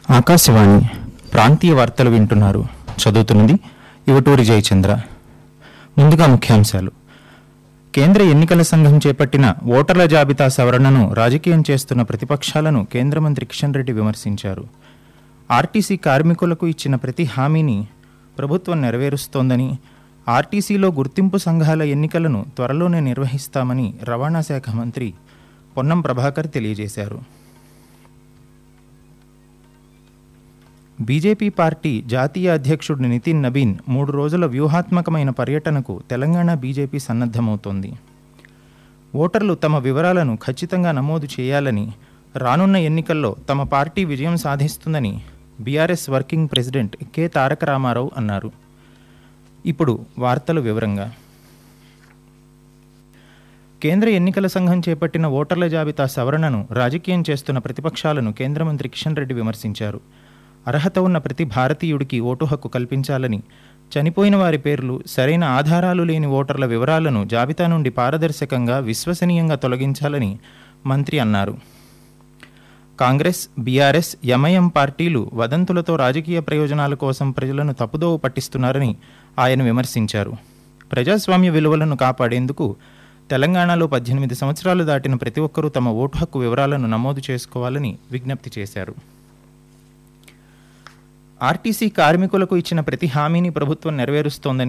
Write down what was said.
ఆకాశవాణి ప్రాంతీయ వార్తలు వింటున్నారు చదువుతున్నది యువటూరి జయచంద్ర ముందుగా ముఖ్యాంశాలు కేంద్ర ఎన్నికల సంఘం చేపట్టిన ఓటర్ల జాబితా సవరణను రాజకీయం చేస్తున్న ప్రతిపక్షాలను కేంద్ర మంత్రి కిషన్ రెడ్డి విమర్శించారు ఆర్టీసీ కార్మికులకు ఇచ్చిన ప్రతి హామీని ప్రభుత్వం నెరవేరుస్తోందని ఆర్టీసీలో గుర్తింపు సంఘాల ఎన్నికలను త్వరలోనే నిర్వహిస్తామని రవాణా శాఖ మంత్రి పొన్నం ప్రభాకర్ తెలియజేశారు బీజేపీ పార్టీ జాతీయ అధ్యక్షుడు నితిన్ నబీన్ మూడు రోజుల వ్యూహాత్మకమైన పర్యటనకు తెలంగాణ బీజేపీ సన్నద్ధమవుతోంది ఓటర్లు తమ వివరాలను ఖచ్చితంగా నమోదు చేయాలని రానున్న ఎన్నికల్లో తమ పార్టీ విజయం సాధిస్తుందని BRS working president K Taraka Rama Rao ఇప్పుడు వార్తలు వివరంగా కేంద్ర ఎన్నికల సంఘం చేపట్టిన ఓటర్ల జాబితా సవరణను రాజకీయం చేస్తున్న ప్రతిపక్షాలను కేంద్ర మంత్రి కిషన్ రెడ్డి విమర్శించారు అర్హత ఉన్న ప్రతి భారతీయుడికి ఓటు హక్కు కల్పించాలని చనిపోయిన వారి పేర్లు సరైన ఆధారాలు లేని ఓటర్ల వివరాలను జాబితా నుండి పారదర్శకంగా విశ్వసనీయంగా తొలగించాలని మంత్రి అన్నారు కాంగ్రెస్ బీఆర్ఎస్ ఎంఐఎం పార్టీలు వదంతులతో రాజకీయ ప్రయోజనాల కోసం ప్రజలను తప్పుదోవ పట్టిస్తున్నారని ఆయన విమర్శించారు ప్రజాస్వామ్య విలువలను కాపాడేందుకు తెలంగాణలో పద్దెనిమిది సంవత్సరాలు దాటిన ప్రతి ఒక్కరూ తమ ఓటు హక్కు వివరాలను నమోదు చేసుకోవాలని విజ్ఞప్తి చేశారు ఆర్టీసీ కార్మికులకు ఇచ్చిన ప్రతి హామీని ప్రభుత్వం నెరవేరుస్తోందని